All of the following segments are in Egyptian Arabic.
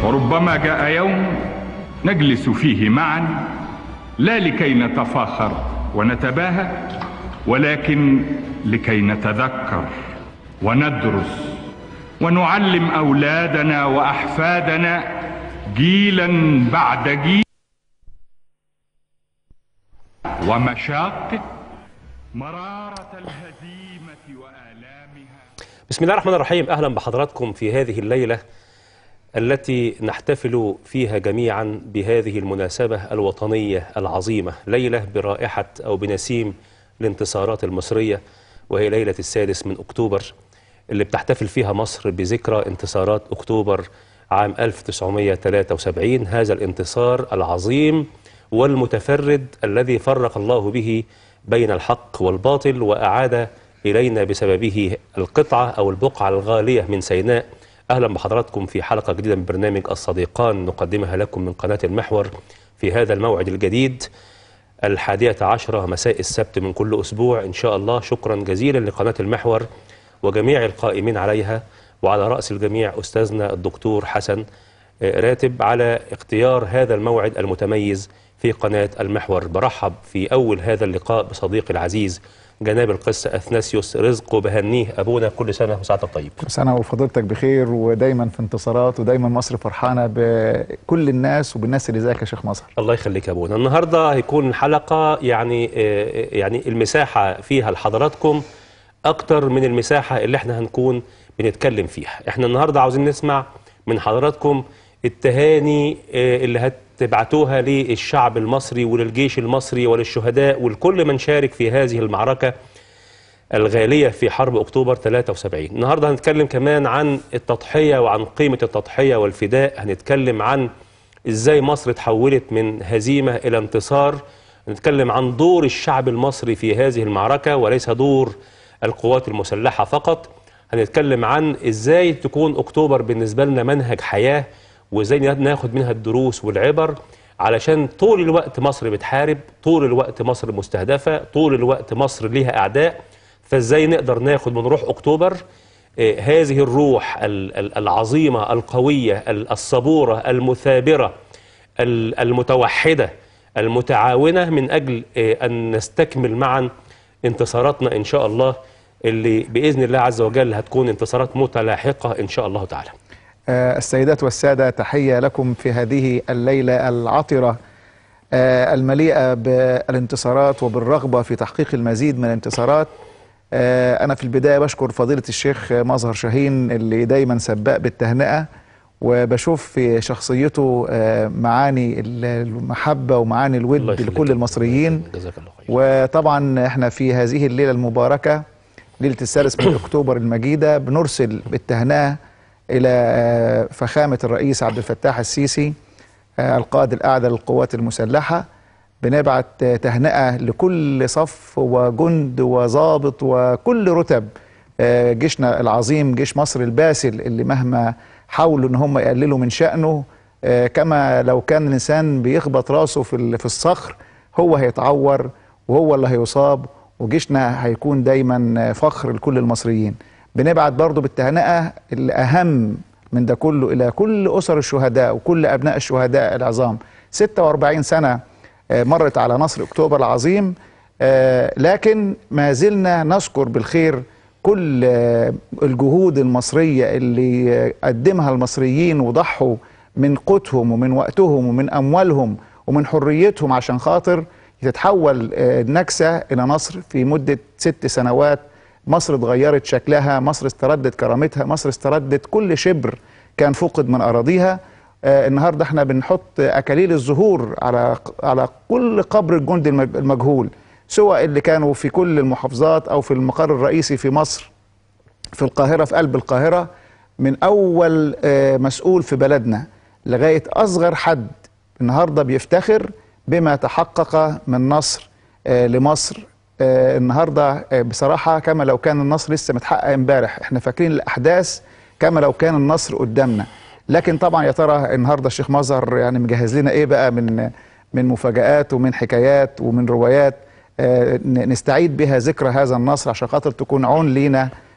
وربما جاء يوم نجلس فيه معا لا لكي نتفاخر ونتباهى ولكن لكي نتذكر وندرس ونعلم اولادنا واحفادنا جيلا بعد جيل ومشاقه مراره الهزيمه والامها بسم الله الرحمن الرحيم اهلا بحضراتكم في هذه الليله التي نحتفل فيها جميعا بهذه المناسبه الوطنيه العظيمه ليله برائحه او بنسيم الانتصارات المصريه وهي ليله السادس من اكتوبر اللي بتحتفل فيها مصر بذكرى انتصارات اكتوبر عام 1973 هذا الانتصار العظيم والمتفرد الذي فرق الله به بين الحق والباطل واعاد الينا بسببه القطعه او البقعه الغاليه من سيناء اهلا بحضراتكم في حلقه جديده من برنامج الصديقان نقدمها لكم من قناه المحور في هذا الموعد الجديد الحادية عشرة مساء السبت من كل أسبوع إن شاء الله شكرا جزيلا لقناة المحور وجميع القائمين عليها وعلى رأس الجميع أستاذنا الدكتور حسن راتب على اختيار هذا الموعد المتميز في قناة المحور برحب في أول هذا اللقاء بصديقي العزيز جناب القس أثناسيوس رزق وبهنيه أبونا كل سنة وسعادتك طيب كل سنة وفضيلتك بخير ودايما في انتصارات ودايما مصر فرحانة بكل الناس وبالناس اللي زيك يا شيخ مصر الله يخليك يا أبونا النهاردة هيكون حلقة يعني يعني المساحة فيها لحضراتكم أكتر من المساحة اللي احنا هنكون بنتكلم فيها احنا النهاردة عاوزين نسمع من حضراتكم التهاني اللي هتبعتوها للشعب المصري وللجيش المصري وللشهداء ولكل من شارك في هذه المعركة الغالية في حرب أكتوبر 73 النهاردة هنتكلم كمان عن التضحية وعن قيمة التضحية والفداء هنتكلم عن إزاي مصر تحولت من هزيمة إلى انتصار هنتكلم عن دور الشعب المصري في هذه المعركة وليس دور القوات المسلحة فقط هنتكلم عن إزاي تكون أكتوبر بالنسبة لنا منهج حياة وإزاي ناخد منها الدروس والعبر علشان طول الوقت مصر بتحارب طول الوقت مصر مستهدفة طول الوقت مصر ليها أعداء فإزاي نقدر ناخد من روح أكتوبر آه هذه الروح العظيمة القوية الصبورة المثابرة المتوحدة المتعاونة من أجل آه أن نستكمل معا انتصاراتنا إن شاء الله اللي بإذن الله عز وجل هتكون انتصارات متلاحقة إن شاء الله تعالى آه السيدات والسادة تحية لكم في هذه الليلة العطرة آه المليئة بالانتصارات وبالرغبة في تحقيق المزيد من الانتصارات آه أنا في البداية بشكر فضيلة الشيخ مظهر شاهين اللي دايما سباق بالتهنئة وبشوف في شخصيته معاني المحبة ومعاني الود لكل المصريين وطبعا احنا في هذه الليلة المباركة ليلة السادس من أكتوبر المجيدة بنرسل بالتهنئة إلى فخامة الرئيس عبد الفتاح السيسي القائد الأعلى للقوات المسلحة بنبعت تهنئة لكل صف وجند وضابط وكل رتب جيشنا العظيم جيش مصر الباسل اللي مهما حاولوا ان هم يقللوا من شأنه كما لو كان الإنسان بيخبط راسه في في الصخر هو هيتعور وهو اللي هيصاب وجيشنا هيكون دايما فخر لكل المصريين بنبعت برضو بالتهنئة الأهم من ده كله إلى كل أسر الشهداء وكل أبناء الشهداء العظام 46 سنة مرت على نصر أكتوبر العظيم لكن ما زلنا نذكر بالخير كل الجهود المصرية اللي قدمها المصريين وضحوا من قوتهم ومن وقتهم ومن أموالهم ومن حريتهم عشان خاطر تتحول النكسة إلى نصر في مدة ست سنوات مصر اتغيرت شكلها مصر استردت كرامتها مصر استردت كل شبر كان فقد من أراضيها آه النهاردة احنا بنحط أكاليل الزهور على على كل قبر الجندي المجهول سواء اللي كانوا في كل المحافظات أو في المقر الرئيسي في مصر في القاهرة في قلب القاهرة من أول آه مسؤول في بلدنا لغاية أصغر حد النهاردة بيفتخر بما تحقق من نصر آه لمصر آه النهارده آه بصراحه كما لو كان النصر لسه متحقق امبارح احنا فاكرين الاحداث كما لو كان النصر قدامنا لكن طبعا يا ترى النهارده الشيخ مظهر يعني مجهز لنا ايه بقى من من مفاجآت ومن حكايات ومن روايات آه نستعيد بها ذكرى هذا النصر عشان خاطر تكون عون لينا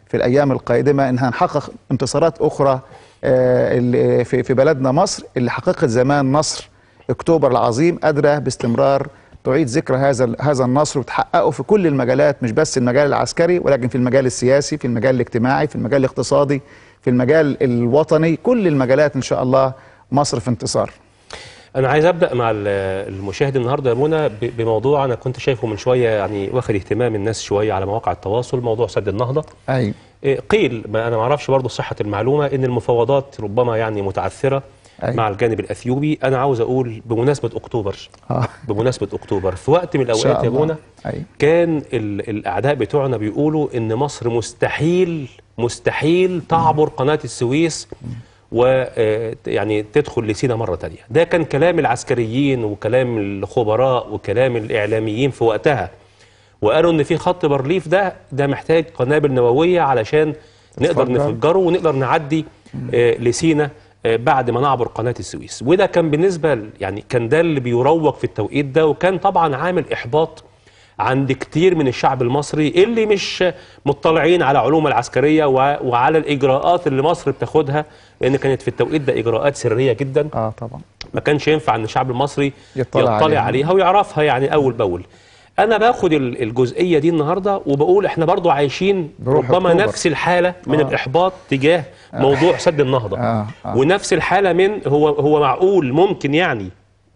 في الايام القادمه ان هنحقق انتصارات اخرى آه، اللي في في بلدنا مصر اللي حققت زمان نصر اكتوبر العظيم قادره باستمرار تعيد ذكرى هذا هذا النصر وتحققه في كل المجالات مش بس المجال العسكري ولكن في المجال السياسي في المجال الاجتماعي في المجال الاقتصادي في المجال الوطني كل المجالات ان شاء الله مصر في انتصار انا عايز ابدا مع ال- المشاهد النهارده يا منى ب- بموضوع انا كنت شايفه من شويه يعني واخد اهتمام الناس شويه على مواقع التواصل موضوع سد النهضه ايوه إيه، قيل ما انا ما اعرفش برضه صحه المعلومه ان المفاوضات ربما يعني متعثره أيوة. مع الجانب الاثيوبي انا عاوز اقول بمناسبه اكتوبر اه بمناسبه اكتوبر في وقت من إن شاء الاوقات يا الله. منى أيوة. كان ال- الاعداء بتوعنا بيقولوا ان مصر مستحيل مستحيل تعبر قناه السويس و آه، يعني تدخل لسينا مره تانية ده كان كلام العسكريين وكلام الخبراء وكلام الاعلاميين في وقتها وقالوا ان في خط بارليف ده ده محتاج قنابل نوويه علشان نقدر اتفضل. نفجره ونقدر نعدي آه، لسينا آه، بعد ما نعبر قناه السويس وده كان بالنسبه ل- يعني كان ده اللي بيروج في التوقيت ده وكان طبعا عامل احباط عند كتير من الشعب المصري اللي مش مطلعين على علوم العسكريه وع- وعلى الاجراءات اللي مصر بتاخدها لان كانت في التوقيت ده اجراءات سريه جدا اه طبعا ما كانش ينفع ان الشعب المصري يطلع يطلع, عليها. عليها ويعرفها يعني اول باول انا باخد ال- الجزئيه دي النهارده وبقول احنا برضو عايشين بروح ربما أكتوبر. نفس الحاله من آه. الاحباط تجاه موضوع سد النهضه آه، آه. ونفس الحاله من هو هو معقول ممكن يعني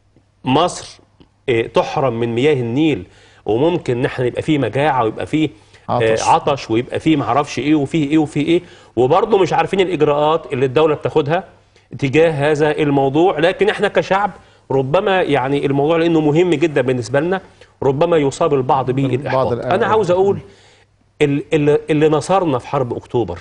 مصر آه، تحرم من مياه النيل وممكن ان احنا يبقى فيه مجاعه ويبقى فيه آه، عطش. عطش ويبقى فيه معرفش ايه وفيه ايه وفيه ايه وبرضه مش عارفين الاجراءات اللي الدوله بتاخدها تجاه هذا الموضوع لكن احنا كشعب ربما يعني الموضوع لانه مهم جدا بالنسبه لنا ربما يصاب البعض به الاحباط الآن. انا عاوز اقول ال- اللي, اللي نصرنا في حرب اكتوبر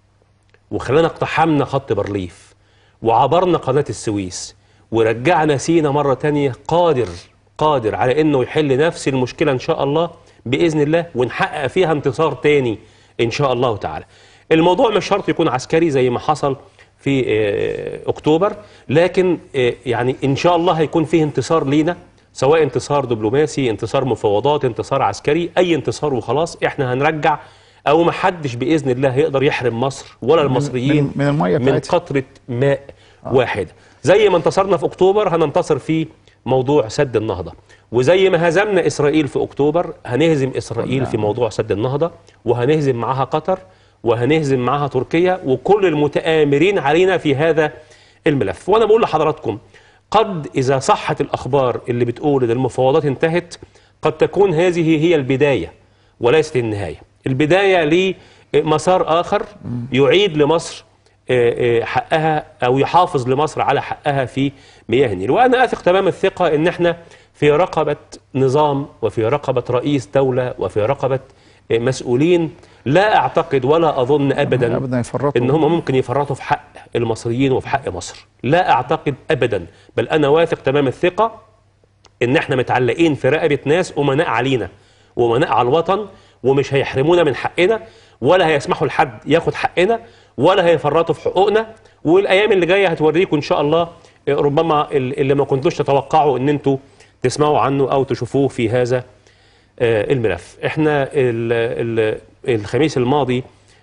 وخلانا اقتحمنا خط بارليف وعبرنا قناة السويس ورجعنا سينا مرة تانية قادر قادر على انه يحل نفس المشكلة ان شاء الله بإذن الله ونحقق فيها انتصار تاني ان شاء الله تعالى الموضوع مش شرط يكون عسكري زي ما حصل في آه، اكتوبر لكن آه، يعني ان شاء الله هيكون فيه انتصار لينا سواء انتصار دبلوماسي انتصار مفاوضات انتصار عسكري اي انتصار وخلاص احنا هنرجع او ما حدش باذن الله هيقدر يحرم مصر ولا المصريين من- من المية من بتاعتها. قطره ماء واحده زي ما انتصرنا في اكتوبر هننتصر في موضوع سد النهضه وزي ما هزمنا اسرائيل في اكتوبر هنهزم اسرائيل في موضوع سد النهضه وهنهزم معاها قطر وهنهزم معاها تركيا وكل المتآمرين علينا في هذا الملف وانا بقول لحضراتكم قد اذا صحت الاخبار اللي بتقول ان المفاوضات انتهت قد تكون هذه هي البدايه وليست النهايه البدايه لمسار اخر يعيد لمصر آه، آه، حقها او يحافظ لمصر على حقها في مياه النيل وانا اثق تمام الثقه ان احنا في رقبه نظام وفي رقبه رئيس دوله وفي رقبه آه، مسؤولين لا اعتقد ولا اظن ابدا ابدا يفرطوا ان هم ممكن يفرطوا في حق المصريين وفي حق مصر لا اعتقد ابدا بل انا واثق تمام الثقه ان احنا متعلقين في رقبه ناس امناء علينا وامناء على الوطن ومش هيحرمونا من حقنا ولا هيسمحوا لحد ياخد حقنا ولا هيفرطوا في حقوقنا والايام اللي جايه هتوريكم ان شاء الله آه، ربما ال- اللي ما كنتوش تتوقعوا ان انتوا تسمعوا عنه او تشوفوه في هذا آه، الملف احنا ال- ال- الخميس الماضي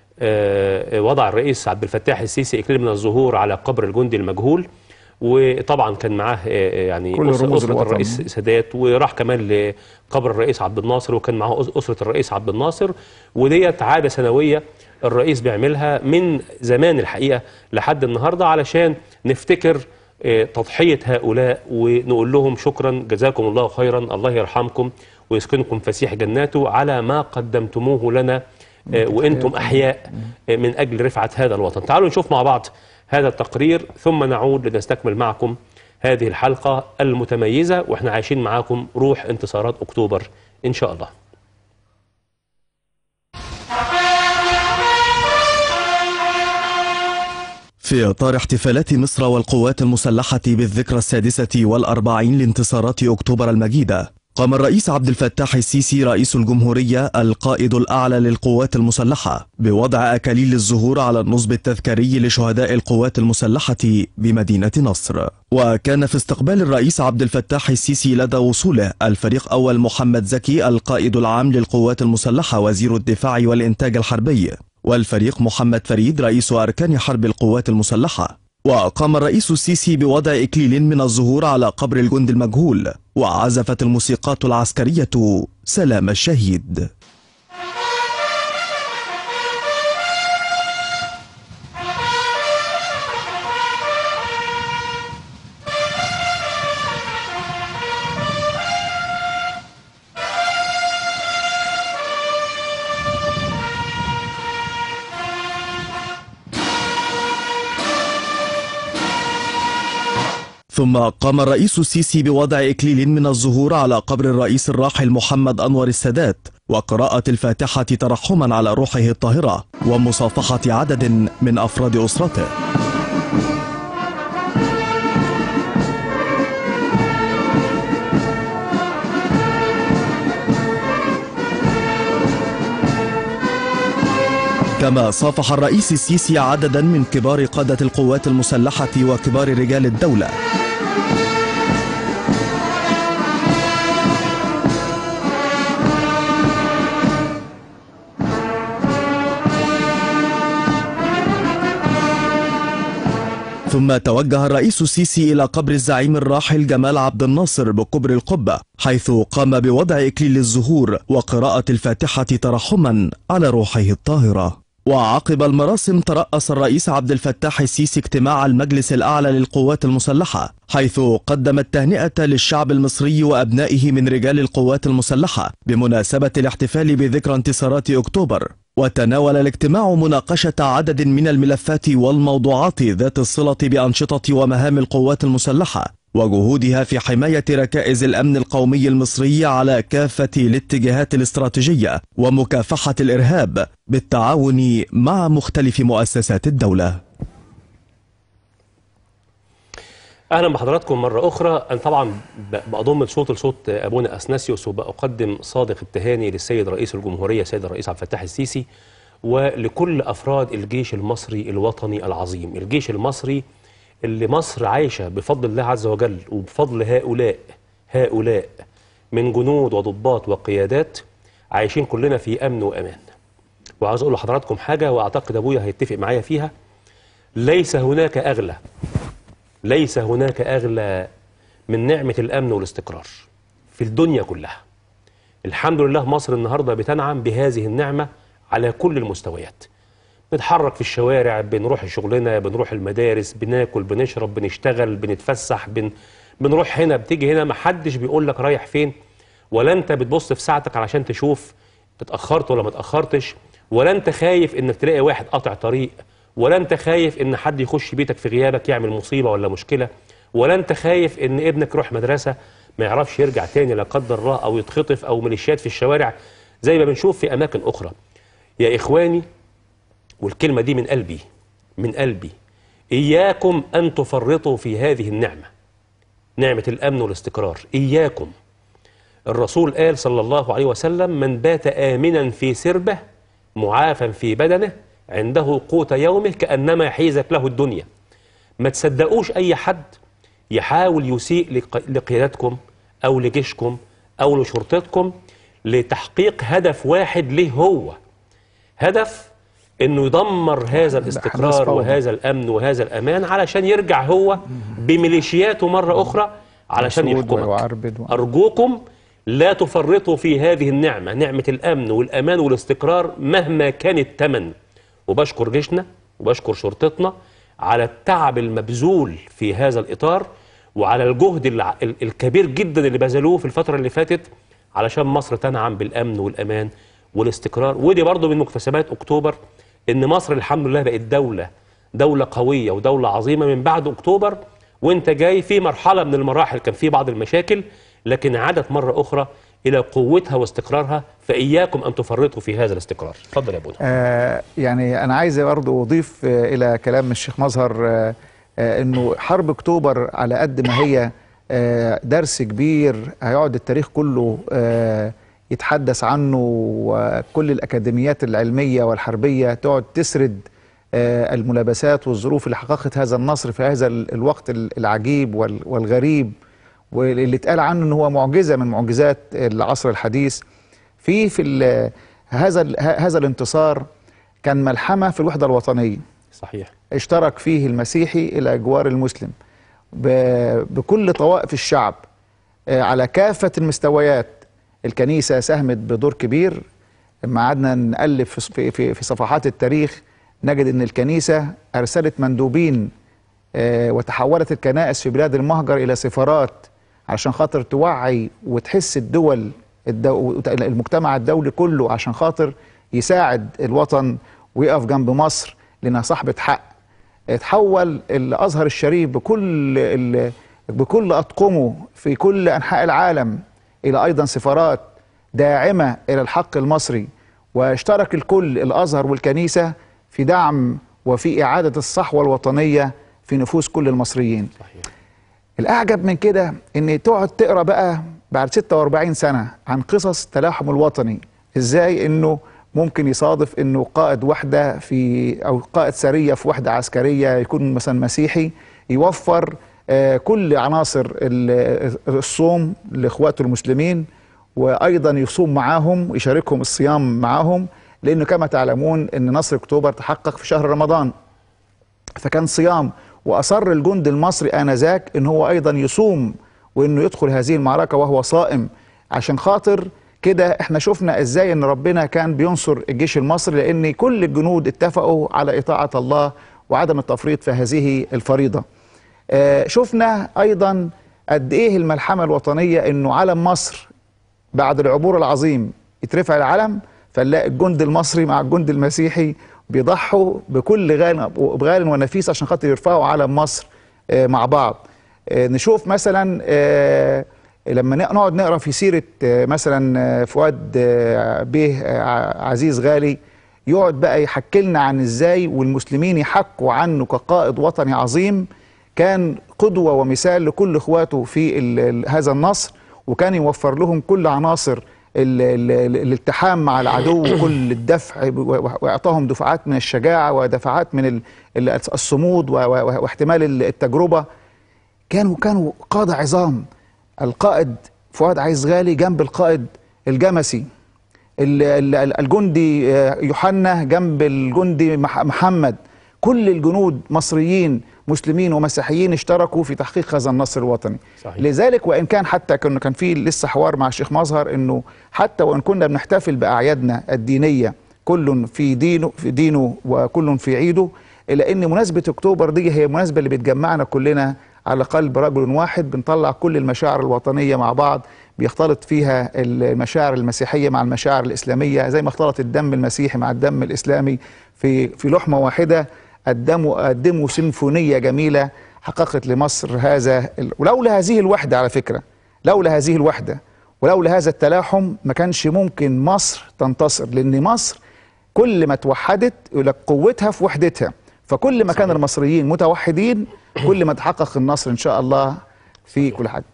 آه، وضع الرئيس عبد الفتاح السيسي اكليل من الظهور على قبر الجندي المجهول وطبعا كان معاه آه، يعني كل أس- رموز اسره الوطن. الرئيس سادات وراح كمان لقبر الرئيس عبد الناصر وكان معاه أس- اسره الرئيس عبد الناصر وديت عاده سنويه الرئيس بيعملها من زمان الحقيقه لحد النهارده علشان نفتكر آه، تضحيه هؤلاء ونقول لهم شكرا جزاكم الله خيرا الله يرحمكم ويسكنكم فسيح جناته على ما قدمتموه لنا آه، وانتم احياء آه، من اجل رفعه هذا الوطن تعالوا نشوف مع بعض هذا التقرير ثم نعود لنستكمل معكم هذه الحلقه المتميزه واحنا عايشين معاكم روح انتصارات اكتوبر ان شاء الله في إطار احتفالات مصر والقوات المسلحة بالذكرى السادسة والأربعين لانتصارات أكتوبر المجيدة قام الرئيس عبد الفتاح السيسي رئيس الجمهورية القائد الأعلى للقوات المسلحة بوضع أكاليل الزهور على النصب التذكاري لشهداء القوات المسلحة بمدينة نصر وكان في استقبال الرئيس عبد الفتاح السيسي لدى وصوله الفريق أول محمد زكي القائد العام للقوات المسلحة وزير الدفاع والإنتاج الحربي والفريق محمد فريد رئيس أركان حرب القوات المسلحة وقام الرئيس السيسي بوضع إكليل من الزهور على قبر الجند المجهول وعزفت الموسيقات العسكرية سلام الشهيد ثم قام الرئيس السيسي بوضع إكليل من الزهور على قبر الرئيس الراحل محمد أنور السادات وقراءة الفاتحة ترحما على روحه الطاهرة ومصافحة عدد من أفراد أسرته كما صافح الرئيس السيسي عددا من كبار قادة القوات المسلحة وكبار رجال الدولة ثم توجه الرئيس السيسي إلى قبر الزعيم الراحل جمال عبد الناصر بكبر القبة حيث قام بوضع إكليل الزهور وقراءة الفاتحة ترحما على روحه الطاهرة وعقب المراسم ترأس الرئيس عبد الفتاح السيسي اجتماع المجلس الأعلى للقوات المسلحة حيث قدم التهنئة للشعب المصري وأبنائه من رجال القوات المسلحة بمناسبة الاحتفال بذكرى انتصارات أكتوبر وتناول الاجتماع مناقشة عدد من الملفات والموضوعات ذات الصلة بأنشطة ومهام القوات المسلحة وجهودها في حماية ركائز الأمن القومي المصري على كافة الاتجاهات الاستراتيجية ومكافحة الإرهاب بالتعاون مع مختلف مؤسسات الدولة اهلا بحضراتكم مره اخرى انا طبعا ب- بضم الصوت لصوت ابونا اثناسيوس وبقدم صادق التهاني للسيد رئيس الجمهوريه السيد الرئيس عبد الفتاح السيسي ولكل افراد الجيش المصري الوطني العظيم الجيش المصري اللي مصر عايشه بفضل الله عز وجل وبفضل هؤلاء هؤلاء من جنود وضباط وقيادات عايشين كلنا في امن وامان وعاوز اقول لحضراتكم حاجه واعتقد ابويا هيتفق معايا فيها ليس هناك اغلى ليس هناك أغلى من نعمة الأمن والاستقرار في الدنيا كلها الحمد لله مصر النهاردة بتنعم بهذه النعمة على كل المستويات بنتحرك في الشوارع بنروح شغلنا بنروح المدارس بناكل بنشرب بنشتغل بنتفسح بن... بنروح هنا بتيجي هنا محدش بيقول لك رايح فين ولا انت بتبص في ساعتك علشان تشوف اتأخرت ولا ما اتأخرتش ولا انت خايف انك تلاقي واحد قاطع طريق ولا انت خايف ان حد يخش بيتك في غيابك يعمل مصيبة ولا مشكلة ولا انت خايف ان ابنك يروح مدرسة ما يعرفش يرجع تاني لا قدر الله او يتخطف او ميليشيات في الشوارع زي ما بنشوف في اماكن اخرى يا اخواني والكلمة دي من قلبي من قلبي إياكم أن تفرطوا في هذه النعمة نعمة الأمن والاستقرار إياكم الرسول قال صلى الله عليه وسلم من بات آمنا في سربه معافا في بدنه عنده قوت يومه كأنما حيزت له الدنيا ما تصدقوش أي حد يحاول يسيء لق- لقيادتكم أو لجيشكم أو لشرطتكم لتحقيق هدف واحد له هو هدف انه يدمر هذا الاستقرار فوضى. وهذا الامن وهذا الامان علشان يرجع هو بميليشياته مره اخرى علشان يسود يحكمك ويعربد و- ارجوكم لا تفرطوا في هذه النعمه نعمه الامن والامان والاستقرار مهما كان الثمن وبشكر جيشنا وبشكر شرطتنا على التعب المبذول في هذا الاطار وعلى الجهد الع- ال- الكبير جدا اللي بذلوه في الفتره اللي فاتت علشان مصر تنعم بالامن والامان والاستقرار ودي برضو من مكتسبات اكتوبر ان مصر الحمد لله بقت دوله دوله قويه ودوله عظيمه من بعد اكتوبر وانت جاي في مرحله من المراحل كان في بعض المشاكل لكن عادت مره اخرى الى قوتها واستقرارها فاياكم ان تفرطوا في هذا الاستقرار اتفضل يا ابونا آه يعني انا عايز برضه اضيف آه الى كلام الشيخ مظهر آه آه انه حرب اكتوبر على قد ما هي آه درس كبير هيقعد التاريخ كله آه يتحدث عنه وكل الاكاديميات العلميه والحربيه تقعد تسرد آه الملابسات والظروف اللي حققت هذا النصر في هذا ال- الوقت ال- العجيب وال- والغريب واللي اتقال عنه ان هو معجزه من معجزات العصر الحديث في في ال- هذا ال- ه- هذا الانتصار كان ملحمة في الوحدة الوطنية صحيح اشترك فيه المسيحي إلى جوار المسلم ب- بكل طوائف الشعب آه، على كافة المستويات الكنيسة ساهمت بدور كبير لما قعدنا نقلب في- في في في صفحات التاريخ نجد ان الكنيسة ارسلت مندوبين آه، وتحولت الكنائس في بلاد المهجر الى سفارات عشان خاطر توعي وتحس الدول الدو... المجتمع الدولي كله عشان خاطر يساعد الوطن ويقف جنب مصر لانها صاحبة حق اتحول الازهر الشريف بكل ال... بكل اطقمه في كل انحاء العالم الى ايضا سفارات داعمه الى الحق المصري واشترك الكل الازهر والكنيسه في دعم وفي اعاده الصحوه الوطنيه في نفوس كل المصريين. صحيح الاعجب من كده ان تقعد تقرا بقى بعد 46 سنه عن قصص التلاحم الوطني ازاي انه ممكن يصادف انه قائد وحده في او قائد سريه في وحده عسكريه يكون مثلا مسيحي يوفر آه، كل عناصر ال- الصوم لاخواته المسلمين وايضا يصوم معاهم يشاركهم الصيام معاهم لانه كما تعلمون ان نصر اكتوبر تحقق في شهر رمضان فكان صيام واصر الجند المصري انذاك ان هو ايضا يصوم وانه يدخل هذه المعركه وهو صائم عشان خاطر كده احنا شفنا ازاي ان ربنا كان بينصر الجيش المصري لان كل الجنود اتفقوا على اطاعه الله وعدم التفريط في هذه الفريضه. آه شفنا ايضا قد ايه الملحمه الوطنيه انه علم مصر بعد العبور العظيم يترفع العلم فنلاقي الجند المصري مع الجند المسيحي بيضحوا بكل غال بغال ونفيس عشان خاطر يرفعوا علم مصر آه، مع بعض آه، نشوف مثلا آه، لما ن- نقعد نقرا في سيره آه، مثلا آه، فؤاد آه، بيه آه، ع- عزيز غالي يقعد بقى يحكي لنا عن ازاي والمسلمين يحكوا عنه كقائد وطني عظيم كان قدوه ومثال لكل اخواته في ال- ال- هذا النصر وكان يوفر لهم كل عناصر ال- ال- ال- الالتحام مع العدو وكل الدفع و- واعطاهم دفعات من الشجاعه ودفعات من ال- ال- الصمود و- و- واحتمال ال- التجربه كانوا كانوا قاده عظام القائد فؤاد عايز غالي جنب القائد الجمسي ال- ال- ال- الجندي آه، يوحنا جنب الجندي مح- محمد كل الجنود مصريين مسلمين ومسيحيين اشتركوا في تحقيق هذا النصر الوطني صحيح. لذلك وان كان حتى كان كان في لسه حوار مع الشيخ مظهر انه حتى وان كنا بنحتفل باعيادنا الدينيه كل في دينه في دينه وكل في عيده الا ان مناسبه اكتوبر دي هي المناسبه اللي بتجمعنا كلنا على قلب رجل واحد بنطلع كل المشاعر الوطنيه مع بعض بيختلط فيها المشاعر المسيحيه مع المشاعر الاسلاميه زي ما اختلط الدم المسيحي مع الدم الاسلامي في في لحمه واحده قدموا قدموا سيمفونيه جميله حققت لمصر هذا ال- ولولا هذه الوحده على فكره لولا هذه الوحده ولولا هذا التلاحم ما كانش ممكن مصر تنتصر لان مصر كل ما توحدت يقول لك قوتها في وحدتها فكل ما كان المصريين متوحدين كل ما تحقق النصر ان شاء الله في كل حاجه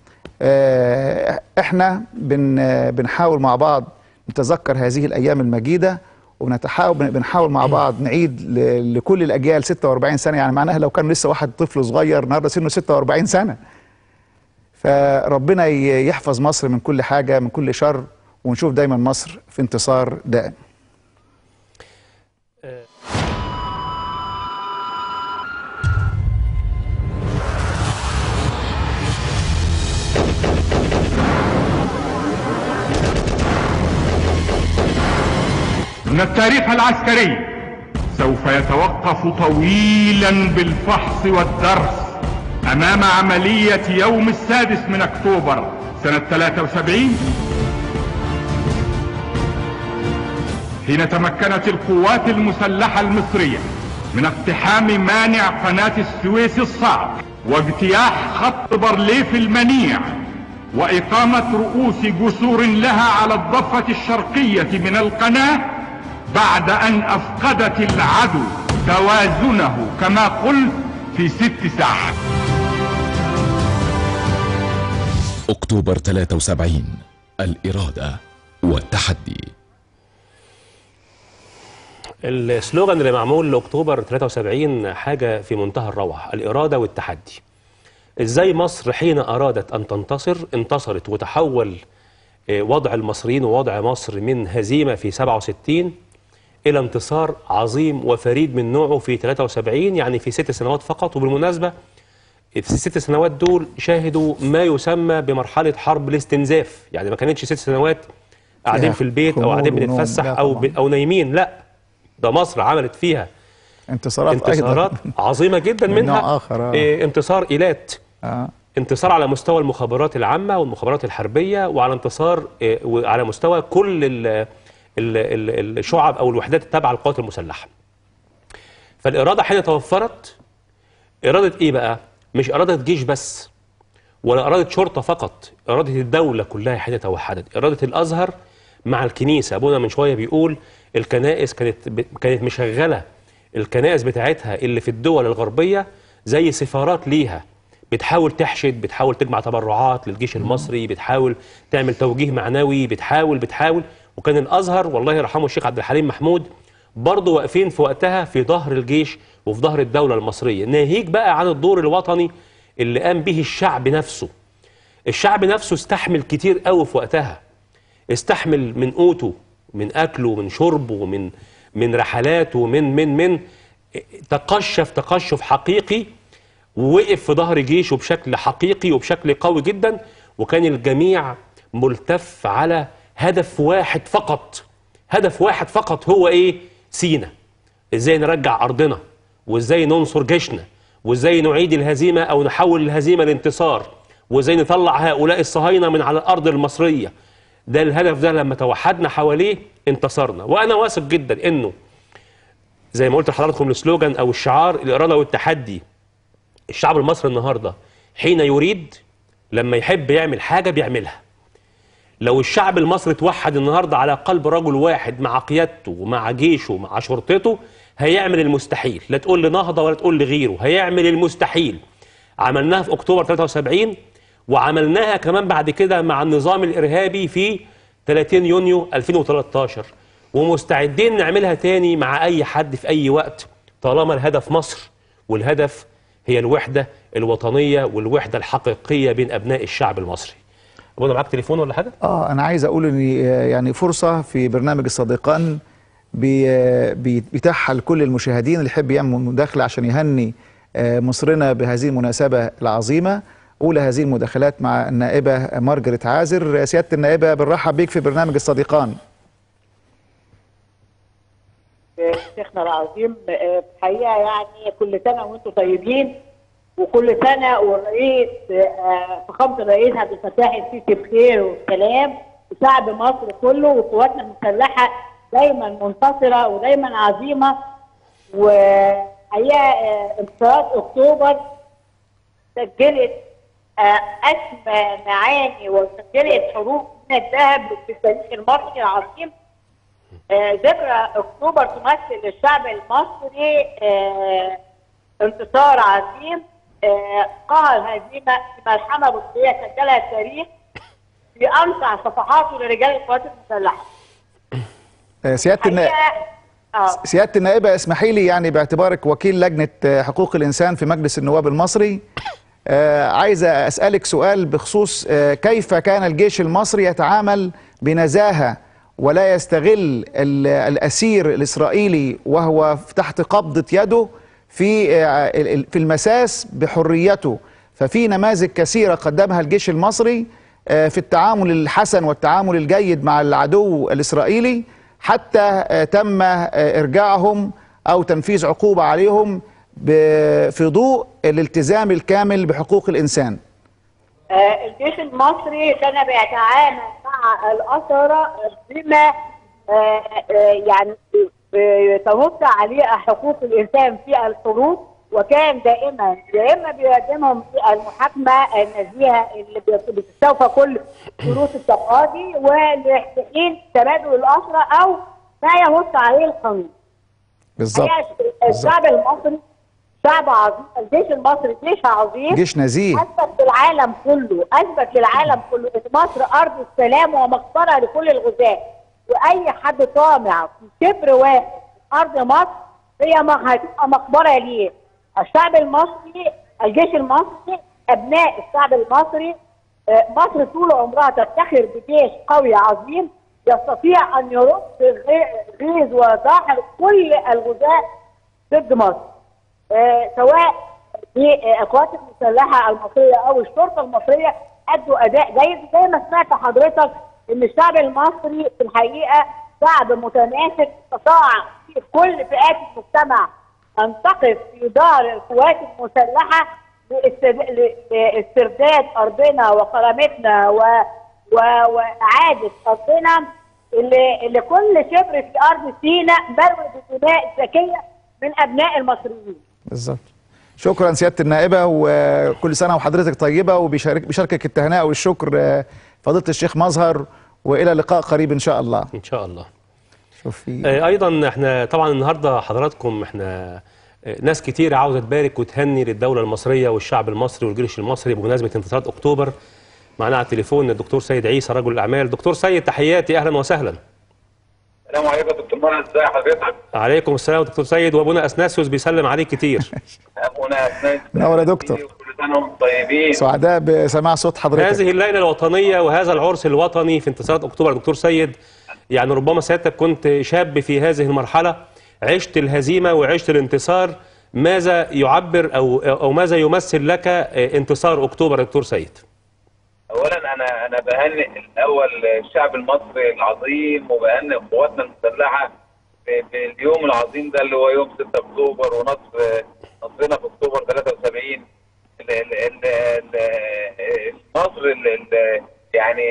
آه، احنا بن بنحاول مع بعض نتذكر هذه الايام المجيده وبنتحاول بنحاول مع بعض نعيد ل- لكل الاجيال 46 سنه يعني معناها لو كان لسه واحد طفل صغير النهارده سنه 46 سنه فربنا ي- يحفظ مصر من كل حاجه من كل شر ونشوف دايما مصر في انتصار دائم إن التاريخ العسكري سوف يتوقف طويلا بالفحص والدرس أمام عملية يوم السادس من أكتوبر سنة 73 حين تمكنت القوات المسلحة المصرية من اقتحام مانع قناة السويس الصعب واجتياح خط بارليف المنيع وإقامة رؤوس جسور لها على الضفة الشرقية من القناة بعد أن أفقدت العدو توازنه كما قلت في ست ساعات أكتوبر 73 الإرادة والتحدي السلوغان اللي معمول لاكتوبر 73 حاجه في منتهى الروعه الاراده والتحدي ازاي مصر حين ارادت ان تنتصر انتصرت وتحول آه، وضع المصريين ووضع مصر من هزيمه في 67 الى انتصار عظيم وفريد من نوعه في 73 يعني في ست سنوات فقط وبالمناسبه في الست سنوات دول شاهدوا ما يسمى بمرحله حرب الاستنزاف يعني ما كانتش ست سنوات قاعدين فيها في البيت او خمول قاعدين ونوم. بنتفسح لا او طبعاً. ب- او نايمين لا ده مصر عملت فيها انتصارات, انتصارات ايضا عظيمه جدا من منها نوع آخر، آه. إيه، انتصار ايلات آه. انتصار على مستوى المخابرات العامة والمخابرات الحربية وعلى انتصار آه، وعلى مستوى كل ال- ال- ال- الشعب أو الوحدات التابعة للقوات المسلحة فالإرادة حين توفرت إرادة إيه بقى؟ مش إرادة جيش بس ولا إرادة شرطة فقط إرادة الدولة كلها حين توحدت إرادة الأزهر مع الكنيسة أبونا من شوية بيقول الكنائس كانت ب- كانت مشغلة الكنائس بتاعتها اللي في الدول الغربية زي سفارات ليها بتحاول تحشد بتحاول تجمع تبرعات للجيش المصري بتحاول تعمل توجيه معنوي بتحاول بتحاول وكان الأزهر والله يرحمه الشيخ عبد الحليم محمود برضه واقفين في وقتها في ظهر الجيش وفي ظهر الدولة المصرية ناهيك بقى عن الدور الوطني اللي قام به الشعب نفسه الشعب نفسه استحمل كتير قوي في وقتها استحمل من قوته من اكله من شربه من من رحلاته من من من تقشف تقشف حقيقي ووقف في ظهر جيشه بشكل حقيقي وبشكل قوي جدا وكان الجميع ملتف على هدف واحد فقط هدف واحد فقط هو ايه سينا ازاي نرجع ارضنا وازاي ننصر جيشنا وازاي نعيد الهزيمه او نحول الهزيمه لانتصار وازاي نطلع هؤلاء الصهاينه من على الارض المصريه ده الهدف ده لما توحدنا حواليه انتصرنا وانا واثق جدا انه زي ما قلت لحضراتكم السلوجان او الشعار الاراده والتحدي الشعب المصري النهارده حين يريد لما يحب يعمل حاجه بيعملها لو الشعب المصري توحد النهارده على قلب رجل واحد مع قيادته ومع جيشه ومع شرطته هيعمل المستحيل لا تقول لي نهضه ولا تقول لي غيره هيعمل المستحيل عملناها في اكتوبر 73 وعملناها كمان بعد كده مع النظام الارهابي في 30 يونيو 2013 ومستعدين نعملها تاني مع اي حد في اي وقت طالما الهدف مصر والهدف هي الوحده الوطنيه والوحده الحقيقيه بين ابناء الشعب المصري. ابونا معاك تليفون ولا حاجه؟ اه انا عايز اقول ان آه، يعني فرصه في برنامج الصديقان بي- آه، بي- بيتاحها لكل المشاهدين اللي يحب يعمل مداخله عشان يهني آه، مصرنا بهذه المناسبه العظيمه اولى هذه المداخلات مع النائبه مارجريت عازر سياده النائبه بنرحب بيك في برنامج الصديقان شيخنا العظيم آه، الحقيقه يعني كل سنه وانتم طيبين وكل سنه والرئيس آه، فخامه الرئيس عبد الفتاح السيسي بخير وسلام وشعب مصر كله وقواتنا المسلحه دايما منتصره ودايما عظيمه وحقيقه آه، انتصارات اكتوبر سجلت آه، اسمى معاني وسجلت حروف من الذهب في التاريخ المصري العظيم آه، ذكرى اكتوبر تمثل للشعب المصري آه، انتصار عظيم آه، قهر هزيمه في ملحمه بطوليه سجلها التاريخ في امتع صفحاته لرجال القوات المسلحه. آه، سياده النائب الحقيقه اه سيادة النائبة اسمحي لي يعني باعتبارك وكيل لجنة آه، حقوق الإنسان في مجلس النواب المصري آه، عايز أسألك سؤال بخصوص آه، كيف كان الجيش المصري يتعامل بنزاهة ولا يستغل ال- الأسير الإسرائيلي وهو تحت قبضة يده في آه، ال- ال- في المساس بحريته ففي نماذج كثيرة قدمها الجيش المصري آه، في التعامل الحسن والتعامل الجيد مع العدو الإسرائيلي حتى آه، تم آه، إرجاعهم أو تنفيذ عقوبة عليهم ب- في ضوء الالتزام الكامل بحقوق الإنسان آه، الجيش المصري كان بيتعامل مع الأسرة بما آه، آه، يعني آه، تنص عليه حقوق الإنسان في الحروب وكان دائما يا إما بيقدمهم في المحاكمة النزيهة اللي بت- بتستوفى كل شروط التقاضي ولحين تبادل الأسرة أو ما ينص عليه القانون. بالظبط الحقيقة الشعب المصري شعب عظيم الجيش المصري جيش عظيم جيش نزيه اثبت للعالم كله اثبت للعالم كله ان مصر ارض السلام ومقبره لكل الغزاة واي حد طامع في شبر واحد من ارض مصر هي م- هتبقى مقبره ليه الشعب المصري الجيش المصري ابناء الشعب المصري آه، مصر طول عمرها تفتخر بجيش قوي عظيم يستطيع ان يرد غي- غيظ وظهر كل الغزاة ضد مصر آه، سواء في آه، القوات المسلحه المصريه او الشرطه المصريه ادوا اداء جيد زي ما سمعت حضرتك ان الشعب المصري في الحقيقه شعب متماسك استطاع في كل فئات المجتمع ان تقف في دار القوات المسلحه لاستد- ل- لاسترداد ارضنا وكرامتنا و... و... واعاده ارضنا اللي, اللي كل شبر في ارض سيناء مروي بدماء ذكيه من ابناء المصريين بالظبط شكرا سياده النائبه وكل سنه وحضرتك طيبه وبيشارك بيشاركك التهنئه والشكر آه، فضيله الشيخ مظهر والى لقاء قريب ان شاء الله ان شاء الله شوف في آه، ايضا احنا طبعا النهارده حضراتكم احنا آه، ناس كتير عاوزه تبارك وتهني للدوله المصريه والشعب المصري والجيش المصري بمناسبه انتصارات اكتوبر معنا على التليفون الدكتور سيد عيسى رجل الاعمال دكتور سيد تحياتي اهلا وسهلا السلام عليكم يا دكتور مرة ازي حضرتك؟ عليكم السلام دكتور سيد وابونا اثناسيوس بيسلم عليك كتير ابونا اسنان منور يا دكتور. كل سنه وانتم طيبين سعداء بسماع صوت حضرتك هذه الليله الوطنيه وهذا العرس الوطني في انتصارات اكتوبر دكتور سيد يعني ربما سيادتك كنت شاب في هذه المرحله عشت الهزيمه وعشت الانتصار ماذا يعبر او او ماذا يمثل لك آه، انتصار اكتوبر يا دكتور سيد؟ اولا انا انا بهنئ الاول الشعب المصري العظيم وبهنئ قواتنا المسلحه ب- باليوم العظيم ده اللي هو يوم 6 اكتوبر ونصر نصرنا في اكتوبر 73 ال- ال- ال- ال- النصر ال- ال- يعني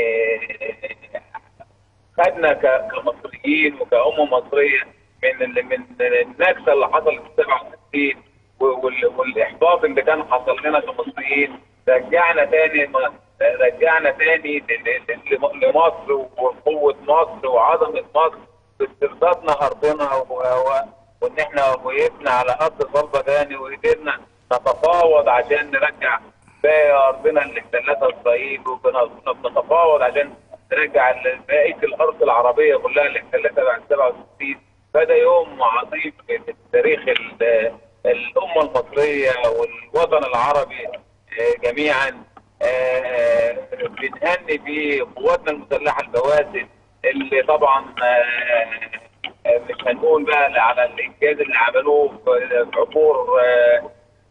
خدنا ك- كمصريين وكأمة مصرية من ال- من النكسة اللي حصلت في 67 وال- والإحباط اللي كان حصل لنا كمصريين رجعنا تاني م- رجعنا تاني ل- ل- ل- لمصر وقوة مصر وعظمة مصر باستردادنا أرضنا و- و- وإن إحنا وقفنا على أرض صلبة تاني وقدرنا نتفاوض عشان نرجع باقي أرضنا اللي احتلتها إسرائيل وبنتفاوض عشان نرجع ال- بقيه الارض العربيه كلها اللي احتلتها بعد 67 فده يوم عظيم في تاريخ ال- الامه المصريه والوطن العربي آه، جميعا آه، بنهني بيه قواتنا المسلحه البواسل اللي طبعا آه، آه، مش هنقول بقى على الانجاز اللي عملوه في في عبور آه،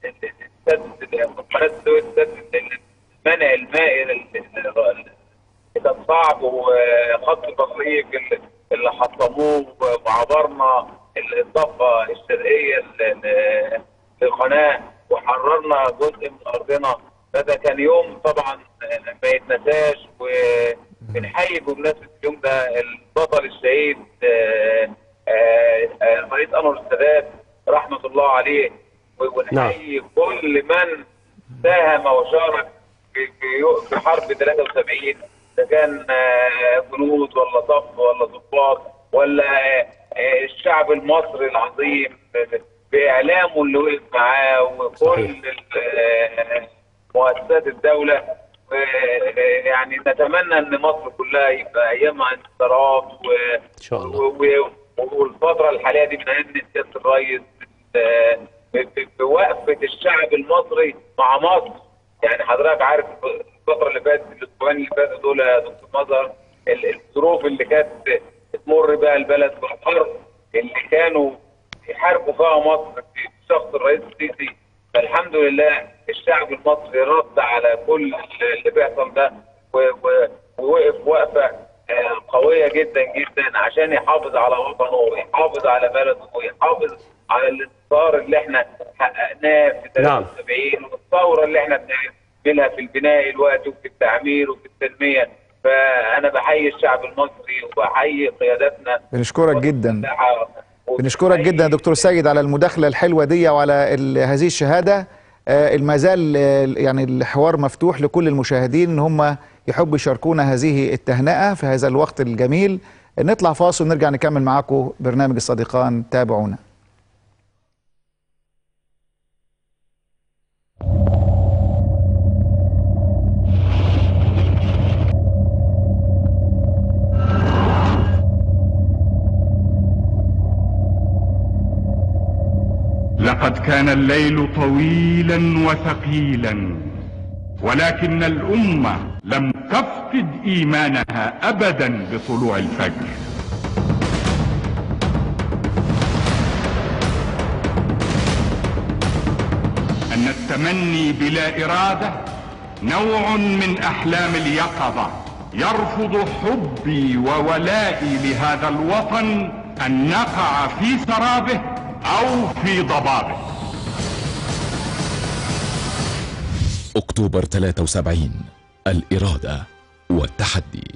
السد قناه السويس سد منع الماء ال- ال- كان صعب وخط البطريق اللي- اللي حطموه وعبرنا الضفه الشرقيه ل- ل- للقناه وحررنا جزء من ارضنا فده كان يوم طبعا ما يتنساش وبنحيي بمناسبه اليوم ده البطل الشهيد آه، آه، آه، رئيس انور السادات رحمه الله عليه ونحيي كل من ساهم وشارك في في في حرب 73 اذا كان آه، جنود ولا صف ولا ضباط ولا آه، آه، الشعب المصري العظيم باعلامه اللي وقف معاه وكل صحيح. ال- آه، مؤسسات الدوله آه، يعني نتمنى ان مصر كلها يبقى ايامها انتصارات و ان شاء الله و- و- والفترة الحالية دي بنهني سيادة الرئيس آه، ب- ب- بوقفة الشعب المصري مع مصر يعني حضرتك عارف الفترة اللي فاتت الأسبوعين اللي فاتوا دول يا دكتور مظهر ال- الظروف اللي كانت تمر بها البلد والحرب اللي كانوا يحاربوا فيها مصر في شخص الرئيس السيسي فالحمد لله الشعب المصري رد على كل اللي بيحصل ده و- و- ووقف وقفه آه، قويه جدا جدا عشان يحافظ على وطنه ويحافظ على بلده ويحافظ على الانتصار اللي احنا حققناه في نعم. 73 والثوره اللي احنا بنعملها في البناء الوقت وفي التعمير وفي التنميه فانا بحيي الشعب المصري وبحيي قياداتنا بنشكرك جدا المسلحة بنشكرك جدا يا دكتور سيد على المداخلة الحلوة دي وعلى ال- هذه الشهادة آه، المازال آه، يعني الحوار مفتوح لكل المشاهدين ان هم يحبوا يشاركونا هذه التهنئة في هذا الوقت الجميل نطلع فاصل ونرجع نكمل معاكم برنامج الصديقان تابعونا لقد كان الليل طويلا وثقيلا ولكن الأمة لم تفقد إيمانها أبدا بطلوع الفجر أن التمني بلا إرادة نوع من أحلام اليقظة يرفض حبي وولائي لهذا الوطن أن نقع في سرابه أو في ضبابه أكتوبر 73 الإرادة والتحدي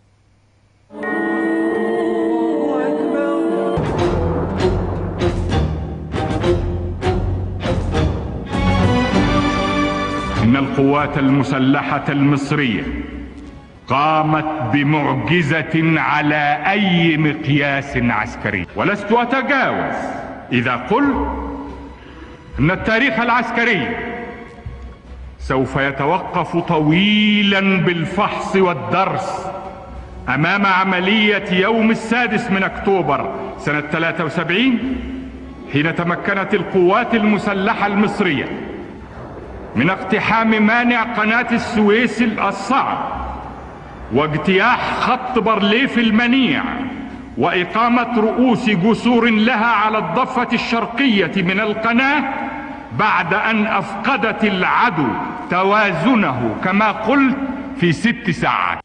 إن القوات المسلحة المصرية قامت بمعجزة على أي مقياس عسكري ولست أتجاوز إذا قلت أن التاريخ العسكري سوف يتوقف طويلا بالفحص والدرس أمام عملية يوم السادس من أكتوبر سنة 73 حين تمكنت القوات المسلحة المصرية من اقتحام مانع قناة السويس الصعب واجتياح خط بارليف المنيع وإقامة رؤوس جسور لها على الضفة الشرقية من القناة بعد أن أفقدت العدو توازنه كما قلت في ست ساعات